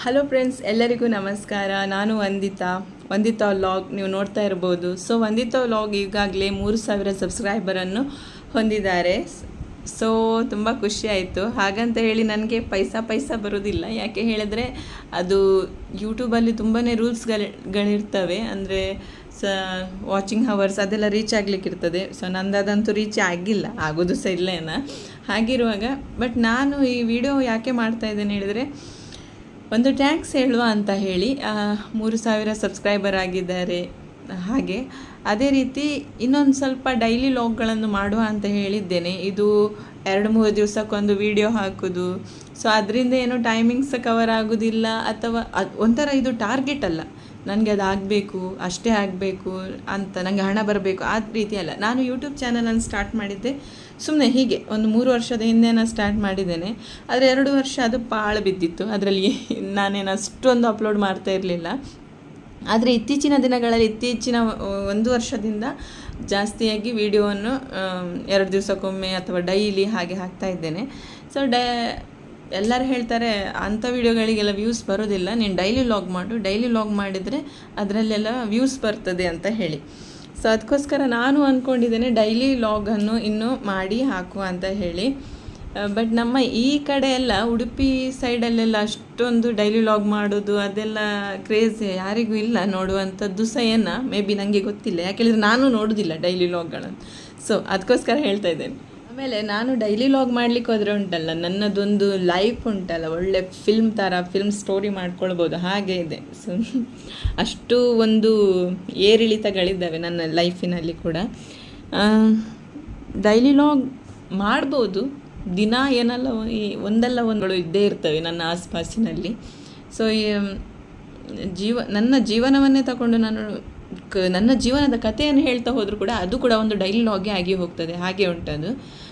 hello friends ಎಲ್ಲರಿಗೂ ನಮಸ್ಕಾರ ನಾನು ವಂದಿತಾ ವಂದಿತಾ ವ್ಲಾಗ್ ನೀವು ನೋಡ್ತಾ ಇರ್ಬೋದು ಸೊ ವಂದಿತಾ ವ್ಲಾಗ್ ಈಗಾಗಲೇ ಮೂರು ಸಾವಿರ ಸಬ್ಸ್ಕ್ರೈಬರನ್ನು ಹೊಂದಿದ್ದಾರೆ ಸೊ ತುಂಬ ಖುಷಿ ಆಯಿತು ಹಾಗಂತ ಹೇಳಿ ನನಗೆ ಪೈಸಾ ಪೈಸಾ ಬರೋದಿಲ್ಲ ಯಾಕೆ ಹೇಳಿದ್ರೆ ಅದು ಯೂಟ್ಯೂಬಲ್ಲಿ ತುಂಬಾ ರೂಲ್ಸ್ಗಳಿರ್ತವೆ ಅಂದರೆ ಸ ವಾಚಿಂಗ್ ಹವರ್ಸ್ ಅದೆಲ್ಲ ರೀಚ್ ಆಗ್ಲಿಕ್ಕೆ ಇರ್ತದೆ ಸೊ ನಂದು ಅದಂತೂ ರೀಚ್ ಆಗಿಲ್ಲ ಆಗೋದು ಸಹ ಇಲ್ಲೇನ ಹಾಗಿರುವಾಗ ಬಟ್ ನಾನು ಈ ವಿಡಿಯೋ ಯಾಕೆ ಮಾಡ್ತಾ ಇದ್ದೇನೆ ಹೇಳಿದರೆ ಒಂದು ಟ್ಯಾಂಕ್ಸ್ ಹೇಳುವ ಅಂತ ಹೇಳಿ ಆ, ಮೂರು ಸಾವಿರ ಸಬ್ಸ್ಕ್ರೈಬರ್ ಆಗಿದ್ದಾರೆ ಹಾಗೆ ಅದೇ ರೀತಿ ಇನ್ನೊಂದು ಸ್ವಲ್ಪ ಡೈಲಿ ಲಾಗ್ಗಳನ್ನು ಮಾಡುವ ಅಂತ ಹೇಳಿದ್ದೇನೆ ಇದು ಎರಡು ಮೂರು ದಿವಸಕ್ಕೊಂದು ವಿಡಿಯೋ ಹಾಕೋದು ಸೊ ಅದರಿಂದ ಏನು ಟೈಮಿಂಗ್ಸ್ ಕವರ್ ಆಗೋದಿಲ್ಲ ಅಥವಾ ಅದು ಒಂಥರ ಇದು ಟಾರ್ಗೆಟ್ ಅಲ್ಲ ನನಗೆ ಅದು ಆಗಬೇಕು ಅಷ್ಟೇ ಆಗಬೇಕು ಅಂತ ನನಗೆ ಹಣ ಬರಬೇಕು ಆ ರೀತಿ ಅಲ್ಲ ನಾನು ಯೂಟ್ಯೂಬ್ ಚಾನಲನ್ನು ಸ್ಟಾರ್ಟ್ ಮಾಡಿದ್ದೆ ಸುಮ್ಮನೆ ಹೀಗೆ ಒಂದು ಮೂರು ವರ್ಷದ ಹಿಂದೆ ನಾನು ಸ್ಟಾರ್ಟ್ ಮಾಡಿದ್ದೇನೆ ಆದರೆ ಎರಡು ವರ್ಷ ಅದು ಪಾಳು ಬಿದ್ದಿತ್ತು ಅದರಲ್ಲಿ ನಾನೇನು ಅಷ್ಟೊಂದು ಅಪ್ಲೋಡ್ ಮಾಡ್ತಾ ಇರಲಿಲ್ಲ ಆದರೆ ಇತ್ತೀಚಿನ ದಿನಗಳಲ್ಲಿ ಇತ್ತೀಚಿನ ಒಂದು ವರ್ಷದಿಂದ ಜಾಸ್ತಿಯಾಗಿ ವಿಡಿಯೋವನ್ನು ಎರಡು ದಿವಸಕ್ಕೊಮ್ಮೆ ಅಥವಾ ಡೈಲಿ ಹಾಗೆ ಹಾಕ್ತಾ ಇದ್ದೇನೆ ಸೊ ಡೈ ಎಲ್ಲರೂ ಹೇಳ್ತಾರೆ ಅಂಥ ವಿಡಿಯೋಗಳಿಗೆಲ್ಲ ವ್ಯೂಸ್ ಬರೋದಿಲ್ಲ ನೀನು ಡೈಲಿ ಲಾಗ್ ಮಾಡು ಡೈಲಿ ಲಾಗ್ ಮಾಡಿದರೆ ಅದರಲ್ಲೆಲ್ಲ ವ್ಯೂಸ್ ಬರ್ತದೆ ಅಂತ ಹೇಳಿ ಸೊ ಅದಕ್ಕೋಸ್ಕರ ನಾನು ಅಂದ್ಕೊಂಡಿದ್ದೇನೆ ಡೈಲಿ ಲಾಗನ್ನು ಇನ್ನೂ ಮಾಡಿ ಹಾಕುವ ಅಂತ ಹೇಳಿ ಬಟ್ ನಮ್ಮ ಈ ಕಡೆ ಎಲ್ಲ ಉಡುಪಿ ಸೈಡಲ್ಲೆಲ್ಲ ಅಷ್ಟೊಂದು ಡೈಲಿ ಲಾಗ್ ಮಾಡೋದು ಅದೆಲ್ಲ ಕ್ರೇಜ್ ಯಾರಿಗೂ ಇಲ್ಲ ನೋಡುವಂಥದ್ದು ಸಹ ಏನ ಮೇ ಬಿ ನನಗೆ ಗೊತ್ತಿಲ್ಲ ಯಾಕೆಳಿದ್ರೆ ನಾನು ನೋಡೋದಿಲ್ಲ ಡೈಲಿ ಲಾಗ್ಗಳನ್ನು ಸೊ ಅದಕ್ಕೋಸ್ಕರ ಹೇಳ್ತಾ ಇದ್ದೇನೆ ಆಮೇಲೆ ನಾನು ಡೈಲಿ ಲಾಗ್ ಮಾಡ್ಲಿಕ್ಕೆ ಹೋದರೆ ಉಂಟಲ್ಲ ನನ್ನದೊಂದು ಲೈಫ್ ಉಂಟಲ್ಲ ಒಳ್ಳೆ ಫಿಲ್ಮ್ ಥರ ಫಿಲ್ಮ್ ಸ್ಟೋರಿ ಮಾಡ್ಕೊಳ್ಬೋದು ಹಾಗೆ ಇದೆ ಸೊ ಅಷ್ಟು ಒಂದು ಏರಿಳಿತಗಳಿದ್ದಾವೆ ನನ್ನ ಲೈಫಿನಲ್ಲಿ ಕೂಡ ಡೈಲಿ ಲಾಗ್ ಮಾಡ್ಬೋದು ದಿನ ಏನಲ್ಲ ಈ ಒಂದಲ್ಲ ಒಂದಗಳು ಇದ್ದೇ ಇರ್ತವೆ ನನ್ನ ಆಸ್ಪಾಸಿನಲ್ಲಿ ಸೊ ಜೀವ ನನ್ನ ಜೀವನವನ್ನೇ ತಗೊಂಡು ನಾನು ಕ ನನ್ನ ಜೀವನದ ಕಥೆಯನ್ನು ಹೇಳ್ತಾ ಹೋದರೂ ಕೂಡ ಅದು ಕೂಡ ಒಂದು ಡೈಲಿ ಲಾಗೇ ಆಗಿ ಹೋಗ್ತದೆ ಹಾಗೆ ಉಂಟದು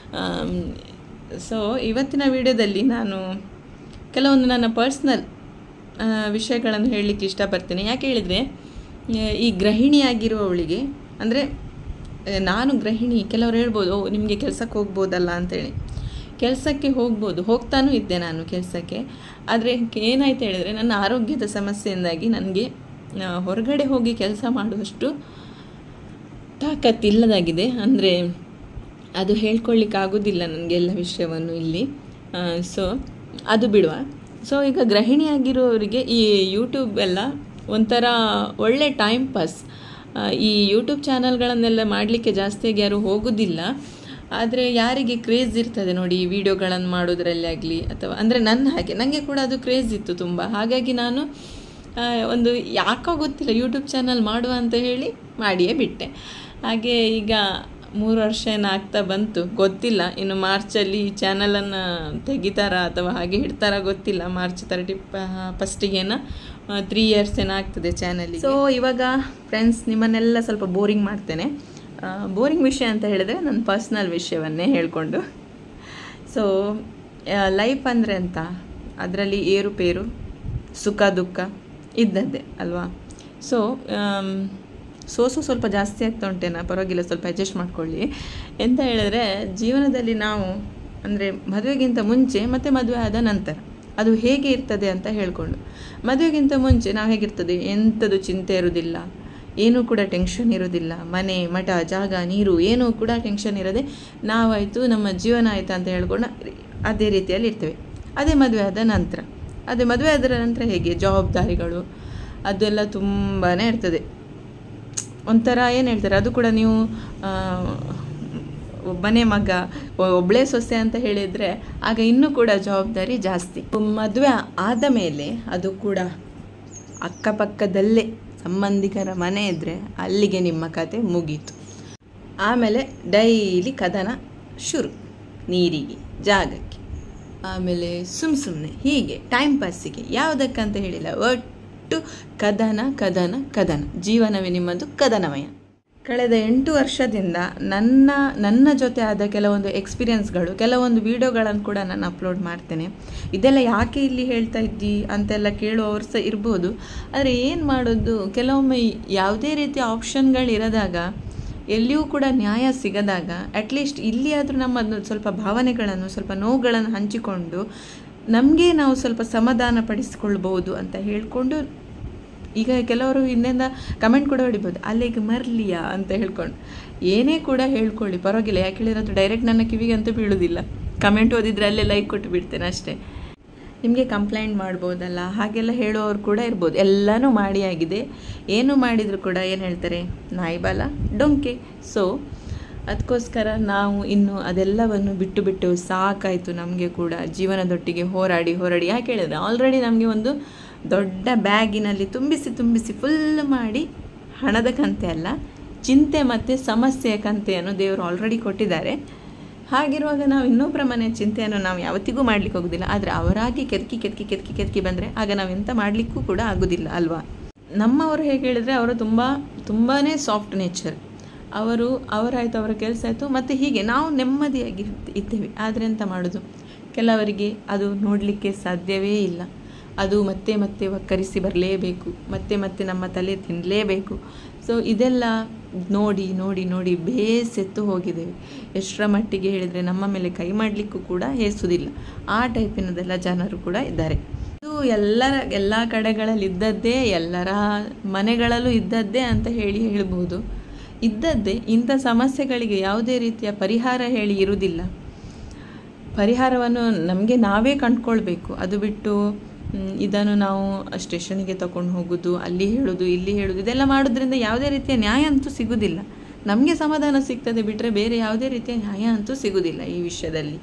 ಸೊ ಇವತ್ತಿನ ವಿಡಿಯೋದಲ್ಲಿ ನಾನು ಕೆಲವೊಂದು ನನ್ನ ಪರ್ಸ್ನಲ್ ವಿಷಯಗಳನ್ನು ಹೇಳಲಿಕ್ಕೆ ಇಷ್ಟಪಡ್ತೇನೆ ಯಾಕೆ ಹೇಳಿದರೆ ಈ ಗೃಹಿಣಿಯಾಗಿರುವವಳಿಗೆ ಅಂದರೆ ನಾನು ಗೃಹಿಣಿ ಕೆಲವರು ಹೇಳ್ಬೋದು ಓ ನಿಮಗೆ ಕೆಲಸಕ್ಕೆ ಹೋಗ್ಬೋದಲ್ಲ ಅಂತೇಳಿ ಕೆಲಸಕ್ಕೆ ಹೋಗ್ಬೋದು ಹೋಗ್ತಾನೂ ಇದ್ದೆ ನಾನು ಕೆಲಸಕ್ಕೆ ಆದರೆ ಏನಾಯ್ತು ಹೇಳಿದರೆ ನನ್ನ ಆರೋಗ್ಯದ ಸಮಸ್ಯೆಯಿಂದಾಗಿ ನನಗೆ ಹೊರಗಡೆ ಹೋಗಿ ಕೆಲಸ ಮಾಡುವಷ್ಟು ತಾಕತ್ತಿಲ್ಲದಾಗಿದೆ ಅಂದರೆ ಅದು ಹೇಳ್ಕೊಳ್ಳಿಕ್ಕಾಗೋದಿಲ್ಲ ನನಗೆ ಎಲ್ಲ ವಿಷಯವನ್ನು ಇಲ್ಲಿ ಸೊ ಅದು ಬಿಡುವ ಸೊ ಈಗ ಗೃಹಿಣಿಯಾಗಿರುವವರಿಗೆ ಈ ಯೂಟ್ಯೂಬ್ ಎಲ್ಲ ಒಂಥರ ಒಳ್ಳೆ ಟೈಮ್ ಪಾಸ್ ಈ ಯೂಟ್ಯೂಬ್ ಚಾನಲ್ಗಳನ್ನೆಲ್ಲ ಮಾಡಲಿಕ್ಕೆ ಜಾಸ್ತಿಯಾಗಿ ಯಾರು ಹೋಗೋದಿಲ್ಲ ಆದರೆ ಯಾರಿಗೆ ಕ್ರೇಜ್ ಇರ್ತದೆ ನೋಡಿ ಈ ವಿಡಿಯೋಗಳನ್ನು ಮಾಡೋದರಲ್ಲಿ ಆಗಲಿ ಅಥವಾ ಅಂದರೆ ನನ್ನ ಹಾಗೆ ನನಗೆ ಕೂಡ ಅದು ಕ್ರೇಜ್ ಇತ್ತು ತುಂಬ ಹಾಗಾಗಿ ನಾನು ಒಂದು ಯಾಕೋ ಗೊತ್ತಿಲ್ಲ ಯೂಟ್ಯೂಬ್ ಚಾನಲ್ ಮಾಡುವ ಅಂತ ಹೇಳಿ ಮಾಡಿಯೇ ಬಿಟ್ಟೆ ಹಾಗೆ ಈಗ ಮೂರು ವರ್ಷ ಏನಾಗ್ತಾ ಬಂತು ಗೊತ್ತಿಲ್ಲ ಇನ್ನು ಮಾರ್ಚಲ್ಲಿ ಈ ಚಾನಲನ್ನು ತೆಗಿತಾರಾ ಅಥವಾ ಹಾಗೆ ಇಡ್ತಾರಾ ಗೊತ್ತಿಲ್ಲ ಮಾರ್ಚ್ ತರ್ಟಿ ಫಸ್ಟಿಗೇನ ತ್ರೀ ಇಯರ್ಸ್ ಏನಾಗ್ತದೆ ಚಾನಲಿಗೆ ಸೊ ಇವಾಗ ಫ್ರೆಂಡ್ಸ್ ನಿಮ್ಮನ್ನೆಲ್ಲ ಸ್ವಲ್ಪ ಬೋರಿಂಗ್ ಮಾಡ್ತೇನೆ ಬೋರಿಂಗ್ ವಿಷಯ ಅಂತ ಹೇಳಿದ್ರೆ ನನ್ನ ಪರ್ಸ್ನಲ್ ವಿಷಯವನ್ನೇ ಹೇಳಿಕೊಂಡು ಸೊ ಲೈಫ್ ಅಂದರೆ ಅಂತ ಅದರಲ್ಲಿ ಏರುಪೇರು ಸುಖ ದುಃಖ ಇದ್ದದ್ದೇ ಅಲ್ವಾ ಸೊ ಸೋಸು ಸ್ವಲ್ಪ ಜಾಸ್ತಿ ಆಗ್ತಾ ಉಂಟೇನ ಪರವಾಗಿಲ್ಲ ಸ್ವಲ್ಪ ಅಡ್ಜಸ್ಟ್ ಮಾಡ್ಕೊಳ್ಳಿ ಎಂತ ಹೇಳಿದ್ರೆ ಜೀವನದಲ್ಲಿ ನಾವು ಅಂದರೆ ಮದುವೆಗಿಂತ ಮುಂಚೆ ಮತ್ತು ಮದುವೆ ಆದ ನಂತರ ಅದು ಹೇಗೆ ಇರ್ತದೆ ಅಂತ ಹೇಳಿಕೊಂಡು ಮದುವೆಗಿಂತ ಮುಂಚೆ ನಾವು ಹೇಗಿರ್ತದೆ ಎಂಥದ್ದು ಚಿಂತೆ ಇರೋದಿಲ್ಲ ಏನೂ ಕೂಡ ಟೆನ್ಷನ್ ಇರೋದಿಲ್ಲ ಮನೆ ಮಠ ಜಾಗ ನೀರು ಏನೂ ಕೂಡ ಟೆನ್ಷನ್ ಇರೋದೆ ನಾವಾಯಿತು ನಮ್ಮ ಜೀವನ ಆಯಿತು ಅಂತ ಹೇಳ್ಕೊಂಡು ಅದೇ ರೀತಿಯಲ್ಲಿ ಇರ್ತೇವೆ ಅದೇ ಮದುವೆ ಆದ ನಂತರ ಅದೇ ಮದುವೆ ಆದ ನಂತರ ಹೇಗೆ ಜವಾಬ್ದಾರಿಗಳು ಅದೆಲ್ಲ ತುಂಬಾ ಇರ್ತದೆ ಒಂಥರ ಏನು ಹೇಳ್ತಾರೆ ಅದು ಕೂಡ ನೀವು ಒಬ್ಬನೇ ಮಗ ಒಬ್ಬಳೇ ಸೊಸೆ ಅಂತ ಹೇಳಿದರೆ ಆಗ ಇನ್ನೂ ಕೂಡ ಜವಾಬ್ದಾರಿ ಜಾಸ್ತಿ ಮದುವೆ ಆದ ಮೇಲೆ ಅದು ಕೂಡ ಅಕ್ಕಪಕ್ಕದಲ್ಲೇ ಸಂಬಂಧಿಕರ ಮನೆ ಇದ್ದರೆ ಅಲ್ಲಿಗೆ ನಿಮ್ಮ ಕತೆ ಮುಗೀತು ಆಮೇಲೆ ಡೈಲಿ ಕದನ ಶುರು ನೀರಿಗೆ ಜಾಗಕ್ಕೆ ಆಮೇಲೆ ಸುಮ್ಮ ಸುಮ್ಮನೆ ಹೀಗೆ ಟೈಮ್ ಪಾಸಿಗೆ ಯಾವುದಕ್ಕಂತ ಹೇಳಿಲ್ಲ ಒಟ್ಟು ಕದನ ಕದನ ಕದನ ಜೀವನವೇ ನಿಮ್ಮದು ಕದನಮಯ ಕಳೆದ ಎಂಟು ವರ್ಷದಿಂದ ನನ್ನ ನನ್ನ ಜೊತೆ ಆದ ಕೆಲವೊಂದು ಎಕ್ಸ್ಪೀರಿಯನ್ಸ್ಗಳು ಕೆಲವೊಂದು ವಿಡಿಯೋಗಳನ್ನು ಕೂಡ ನಾನು ಅಪ್ಲೋಡ್ ಮಾಡ್ತೇನೆ ಇದೆಲ್ಲ ಯಾಕೆ ಇಲ್ಲಿ ಹೇಳ್ತಾ ಇದ್ದಿ ಅಂತೆಲ್ಲ ಕೇಳುವವರು ಸಹ ಇರ್ಬೋದು ಆದರೆ ಏನು ಮಾಡೋದು ಕೆಲವೊಮ್ಮೆ ಯಾವುದೇ ರೀತಿಯ ಆಪ್ಷನ್ಗಳಿರದಾಗ ಎಲ್ಲಿಯೂ ಕೂಡ ನ್ಯಾಯ ಸಿಗದಾಗ ಅಟ್ಲೀಸ್ಟ್ ಇಲ್ಲಿ ಆದರೂ ನಮ್ಮ ಸ್ವಲ್ಪ ಭಾವನೆಗಳನ್ನು ಸ್ವಲ್ಪ ನೋವುಗಳನ್ನು ಹಂಚಿಕೊಂಡು ನಮಗೆ ನಾವು ಸ್ವಲ್ಪ ಸಮಾಧಾನ ಪಡಿಸ್ಕೊಳ್ಬೋದು ಅಂತ ಹೇಳಿಕೊಂಡು ಈಗ ಕೆಲವರು ಹಿಂದೆಂದ ಕಮೆಂಟ್ ಕೂಡ ಹೊಡಿಬೋದು ಅಲ್ಲಿಗೆ ಮರಲಿಯಾ ಅಂತ ಹೇಳ್ಕೊಂಡು ಏನೇ ಕೂಡ ಹೇಳ್ಕೊಳ್ಳಿ ಪರವಾಗಿಲ್ಲ ಯಾಕೆ ಹೇಳಿದ್ರೆ ಅದು ಡೈರೆಕ್ಟ್ ನನ್ನ ಕಿವಿಗೆ ಅಂತೂ ಬೀಳೋದಿಲ್ಲ ಕಮೆಂಟ್ ಓದಿದ್ರೆ ಅಲ್ಲೇ ಲೈಕ್ ಕೊಟ್ಟು ಬಿಡ್ತೇನೆ ಅಷ್ಟೇ ನಿಮಗೆ ಕಂಪ್ಲೇಂಟ್ ಮಾಡ್ಬೋದಲ್ಲ ಹಾಗೆಲ್ಲ ಹೇಳುವವರು ಕೂಡ ಇರ್ಬೋದು ಎಲ್ಲನೂ ಮಾಡಿ ಆಗಿದೆ ಏನು ಮಾಡಿದರೂ ಕೂಡ ಏನು ಹೇಳ್ತಾರೆ ನಾಯಿ ಬಾಲ ಡೊಂಕೆ ಸೊ ಅದಕ್ಕೋಸ್ಕರ ನಾವು ಇನ್ನು ಅದೆಲ್ಲವನ್ನು ಬಿಟ್ಟು ಬಿಟ್ಟು ಸಾಕಾಯಿತು ನಮಗೆ ಕೂಡ ಜೀವನದೊಟ್ಟಿಗೆ ಹೋರಾಡಿ ಹೋರಾಡಿ ಯಾಕೆ ಹೇಳಿದ್ರೆ ಆಲ್ರೆಡಿ ನಮಗೆ ಒಂದು ದೊಡ್ಡ ಬ್ಯಾಗಿನಲ್ಲಿ ತುಂಬಿಸಿ ತುಂಬಿಸಿ ಫುಲ್ ಮಾಡಿ ಹಣದ ಕಂತೆ ಅಲ್ಲ ಚಿಂತೆ ಮತ್ತು ಸಮಸ್ಯೆಯ ಕಂತೆಯನ್ನು ದೇವರು ಆಲ್ರೆಡಿ ಕೊಟ್ಟಿದ್ದಾರೆ ಹಾಗಿರುವಾಗ ನಾವು ಇನ್ನೊಬ್ಬರ ಮನೆ ಚಿಂತೆಯನ್ನು ನಾವು ಯಾವತ್ತಿಗೂ ಮಾಡಲಿಕ್ಕೆ ಹೋಗೋದಿಲ್ಲ ಆದರೆ ಅವರಾಗಿ ಕೆದಕಿ ಕೆದಕಿ ಕೆದಕಿ ಕೆದಕಿ ಬಂದರೆ ಆಗ ನಾವು ಎಂತ ಮಾಡಲಿಕ್ಕೂ ಕೂಡ ಆಗೋದಿಲ್ಲ ಅಲ್ವಾ ನಮ್ಮವರು ಹೇಗೆ ಹೇಳಿದರೆ ಅವರು ತುಂಬ ತುಂಬಾ ಸಾಫ್ಟ್ ನೇಚರ್ ಅವರು ಅವರಾಯಿತು ಅವರ ಕೆಲಸ ಆಯಿತು ಮತ್ತು ಹೀಗೆ ನಾವು ನೆಮ್ಮದಿಯಾಗಿ ಇದ್ದೇವೆ ಆದರೆ ಎಂತ ಮಾಡೋದು ಕೆಲವರಿಗೆ ಅದು ನೋಡಲಿಕ್ಕೆ ಸಾಧ್ಯವೇ ಇಲ್ಲ ಅದು ಮತ್ತೆ ಮತ್ತೆ ವಕ್ಕರಿಸಿ ಬರಲೇಬೇಕು ಮತ್ತೆ ಮತ್ತೆ ನಮ್ಮ ತಲೆ ತಿನ್ನಲೇಬೇಕು ಸೊ ಇದೆಲ್ಲ ನೋಡಿ ನೋಡಿ ನೋಡಿ ಬೇಸೆತ್ತು ಹೋಗಿದ್ದೇವೆ ಎಷ್ಟರ ಮಟ್ಟಿಗೆ ಹೇಳಿದರೆ ನಮ್ಮ ಮೇಲೆ ಕೈ ಮಾಡಲಿಕ್ಕೂ ಕೂಡ ಹೇಸುವುದಿಲ್ಲ ಆ ಟೈಪಿನದೆಲ್ಲ ಜನರು ಕೂಡ ಇದ್ದಾರೆ ಇದು ಎಲ್ಲರ ಎಲ್ಲ ಕಡೆಗಳಲ್ಲಿ ಇದ್ದದ್ದೇ ಎಲ್ಲರ ಮನೆಗಳಲ್ಲೂ ಇದ್ದದ್ದೇ ಅಂತ ಹೇಳಿ ಹೇಳ್ಬೋದು ಇದ್ದದ್ದೇ ಇಂಥ ಸಮಸ್ಯೆಗಳಿಗೆ ಯಾವುದೇ ರೀತಿಯ ಪರಿಹಾರ ಹೇಳಿ ಇರುವುದಿಲ್ಲ ಪರಿಹಾರವನ್ನು ನಮಗೆ ನಾವೇ ಕಂಡುಕೊಳ್ಬೇಕು ಅದು ಬಿಟ್ಟು ಇದನ್ನು ನಾವು ಸ್ಟೇಷನಿಗೆ ತಗೊಂಡು ಹೋಗೋದು ಅಲ್ಲಿ ಹೇಳೋದು ಇಲ್ಲಿ ಹೇಳೋದು ಇದೆಲ್ಲ ಮಾಡೋದ್ರಿಂದ ಯಾವುದೇ ರೀತಿಯ ನ್ಯಾಯ ಅಂತೂ ಸಿಗೋದಿಲ್ಲ ನಮಗೆ ಸಮಾಧಾನ ಸಿಗ್ತದೆ ಬಿಟ್ಟರೆ ಬೇರೆ ಯಾವುದೇ ರೀತಿಯ ನ್ಯಾಯ ಅಂತೂ ಸಿಗೋದಿಲ್ಲ ಈ ವಿಷಯದಲ್ಲಿ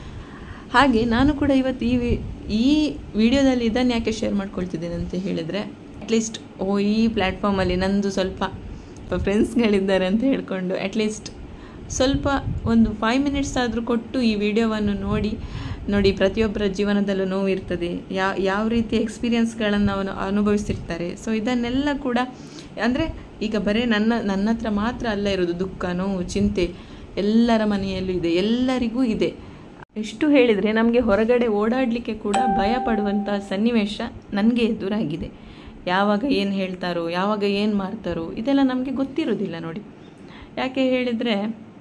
ಹಾಗೆ ನಾನು ಕೂಡ ಇವತ್ತು ಈ ವಿ ಈ ವಿಡಿಯೋದಲ್ಲಿ ಇದನ್ನು ಯಾಕೆ ಶೇರ್ ಮಾಡ್ಕೊಳ್ತಿದ್ದೇನೆ ಅಂತ ಹೇಳಿದರೆ ಅಟ್ಲೀಸ್ಟ್ ಓ ಈ ಪ್ಲ್ಯಾಟ್ಫಾರ್ಮಲ್ಲಿ ನಂದು ಸ್ವಲ್ಪ ಫ್ರೆಂಡ್ಸ್ಗಳಿದ್ದಾರೆ ಅಂತ ಹೇಳ್ಕೊಂಡು ಅಟ್ಲೀಸ್ಟ್ ಸ್ವಲ್ಪ ಒಂದು ಫೈವ್ ಮಿನಿಟ್ಸ್ ಆದರೂ ಕೊಟ್ಟು ಈ ವಿಡಿಯೋವನ್ನು ನೋಡಿ ನೋಡಿ ಪ್ರತಿಯೊಬ್ಬರ ಜೀವನದಲ್ಲೂ ನೋವು ಇರ್ತದೆ ಯಾ ಯಾವ ರೀತಿಯ ಎಕ್ಸ್ಪೀರಿಯನ್ಸ್ಗಳನ್ನು ಅವನು ಅನುಭವಿಸಿರ್ತಾರೆ ಸೊ ಇದನ್ನೆಲ್ಲ ಕೂಡ ಅಂದರೆ ಈಗ ಬರೀ ನನ್ನ ನನ್ನ ಹತ್ರ ಮಾತ್ರ ಅಲ್ಲ ಇರೋದು ದುಃಖ ನೋವು ಚಿಂತೆ ಎಲ್ಲರ ಮನೆಯಲ್ಲೂ ಇದೆ ಎಲ್ಲರಿಗೂ ಇದೆ ಎಷ್ಟು ಹೇಳಿದರೆ ನಮಗೆ ಹೊರಗಡೆ ಓಡಾಡಲಿಕ್ಕೆ ಕೂಡ ಭಯ ಪಡುವಂಥ ಸನ್ನಿವೇಶ ನನಗೆ ಎದುರಾಗಿದೆ ಯಾವಾಗ ಏನು ಹೇಳ್ತಾರೋ ಯಾವಾಗ ಏನು ಮಾಡ್ತಾರೋ ಇದೆಲ್ಲ ನಮಗೆ ಗೊತ್ತಿರೋದಿಲ್ಲ ನೋಡಿ ಯಾಕೆ ಹೇಳಿದರೆ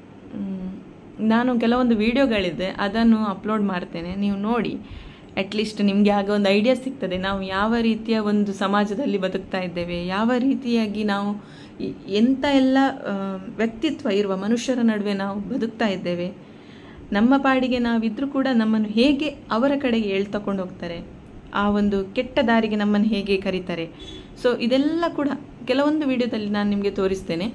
ನಾನು ಕೆಲವೊಂದು ವೀಡಿಯೋಗಳಿದೆ ಅದನ್ನು ಅಪ್ಲೋಡ್ ಮಾಡ್ತೇನೆ ನೀವು ನೋಡಿ ಅಟ್ಲೀಸ್ಟ್ ನಿಮಗೆ ಆಗ ಒಂದು ಐಡಿಯಾ ಸಿಗ್ತದೆ ನಾವು ಯಾವ ರೀತಿಯ ಒಂದು ಸಮಾಜದಲ್ಲಿ ಬದುಕ್ತಾ ಇದ್ದೇವೆ ಯಾವ ರೀತಿಯಾಗಿ ನಾವು ಎಂಥ ಎಲ್ಲ ವ್ಯಕ್ತಿತ್ವ ಇರುವ ಮನುಷ್ಯರ ನಡುವೆ ನಾವು ಬದುಕ್ತಾ ಇದ್ದೇವೆ ನಮ್ಮ ಪಾಡಿಗೆ ನಾವಿದ್ರೂ ಕೂಡ ನಮ್ಮನ್ನು ಹೇಗೆ ಅವರ ಕಡೆಗೆ ಎಳ್ತಕೊಂಡು ಹೋಗ್ತಾರೆ ಆ ಒಂದು ಕೆಟ್ಟ ದಾರಿಗೆ ನಮ್ಮನ್ನು ಹೇಗೆ ಕರೀತಾರೆ ಸೊ ಇದೆಲ್ಲ ಕೂಡ ಕೆಲವೊಂದು ವಿಡಿಯೋದಲ್ಲಿ ನಾನು ನಿಮಗೆ ತೋರಿಸ್ತೇನೆ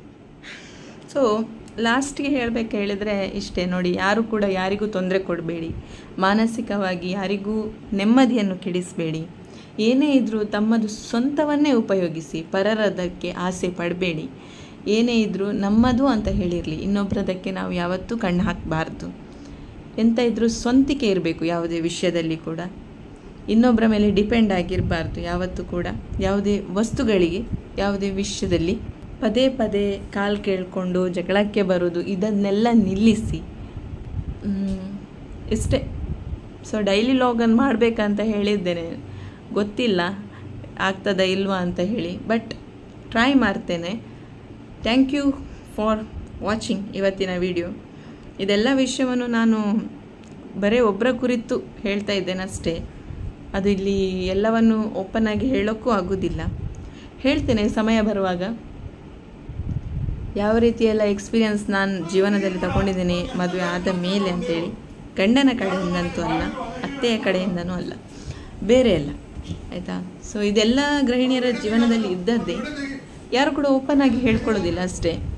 ಸೊ ಲಾಸ್ಟ್ಗೆ ಹೇಳಬೇಕು ಹೇಳಿದರೆ ಇಷ್ಟೇ ನೋಡಿ ಯಾರು ಕೂಡ ಯಾರಿಗೂ ತೊಂದರೆ ಕೊಡಬೇಡಿ ಮಾನಸಿಕವಾಗಿ ಯಾರಿಗೂ ನೆಮ್ಮದಿಯನ್ನು ಕೆಡಿಸಬೇಡಿ ಏನೇ ಇದ್ದರೂ ತಮ್ಮದು ಸ್ವಂತವನ್ನೇ ಉಪಯೋಗಿಸಿ ಪರರದಕ್ಕೆ ಆಸೆ ಪಡಬೇಡಿ ಏನೇ ಇದ್ದರೂ ನಮ್ಮದು ಅಂತ ಹೇಳಿರಲಿ ಇನ್ನೊಬ್ಬರದಕ್ಕೆ ನಾವು ಯಾವತ್ತೂ ಕಣ್ಣು ಹಾಕಬಾರ್ದು ಎಂತ ಇದ್ದರೂ ಸ್ವಂತಿಕೆ ಇರಬೇಕು ಯಾವುದೇ ವಿಷಯದಲ್ಲಿ ಕೂಡ ಇನ್ನೊಬ್ಬರ ಮೇಲೆ ಡಿಪೆಂಡ್ ಆಗಿರಬಾರ್ದು ಯಾವತ್ತೂ ಕೂಡ ಯಾವುದೇ ವಸ್ತುಗಳಿಗೆ ಯಾವುದೇ ವಿಷಯದಲ್ಲಿ ಪದೇ ಪದೇ ಕಾಲು ಕೇಳಿಕೊಂಡು ಜಗಳಕ್ಕೆ ಬರೋದು ಇದನ್ನೆಲ್ಲ ನಿಲ್ಲಿಸಿ ಇಷ್ಟೇ ಸೊ ಡೈಲಿ ಲಾಗನ್ ಮಾಡಬೇಕಂತ ಹೇಳಿದ್ದೇನೆ ಗೊತ್ತಿಲ್ಲ ಆಗ್ತದ ಇಲ್ವಾ ಅಂತ ಹೇಳಿ ಬಟ್ ಟ್ರೈ ಮಾಡ್ತೇನೆ ಥ್ಯಾಂಕ್ ಯು ಫಾರ್ ವಾಚಿಂಗ್ ಇವತ್ತಿನ ವಿಡಿಯೋ ಇದೆಲ್ಲ ವಿಷಯವನ್ನು ನಾನು ಬರೀ ಒಬ್ಬರ ಕುರಿತು ಹೇಳ್ತಾ ಇದ್ದೇನೆ ಅಷ್ಟೇ ಅದು ಇಲ್ಲಿ ಎಲ್ಲವನ್ನು ಓಪನ್ ಆಗಿ ಹೇಳೋಕ್ಕೂ ಆಗೋದಿಲ್ಲ ಹೇಳ್ತೇನೆ ಸಮಯ ಬರುವಾಗ ಯಾವ ರೀತಿಯೆಲ್ಲ ಎಕ್ಸ್ಪೀರಿಯನ್ಸ್ ನಾನು ಜೀವನದಲ್ಲಿ ತಗೊಂಡಿದ್ದೇನೆ ಮದುವೆ ಆದ ಮೇಲೆ ಅಂತೇಳಿ ಗಂಡನ ಕಡೆಯಿಂದಂತೂ ಅಲ್ಲ ಅತ್ತೆಯ ಕಡೆಯಿಂದನೂ ಅಲ್ಲ ಬೇರೆ ಅಲ್ಲ ಆಯಿತಾ ಸೊ ಇದೆಲ್ಲ ಗೃಹಿಣಿಯರ ಜೀವನದಲ್ಲಿ ಇದ್ದದ್ದೇ ಯಾರು ಕೂಡ ಓಪನ್ ಆಗಿ ಹೇಳ್ಕೊಳ್ಳೋದಿಲ್ಲ ಅಷ್ಟೇ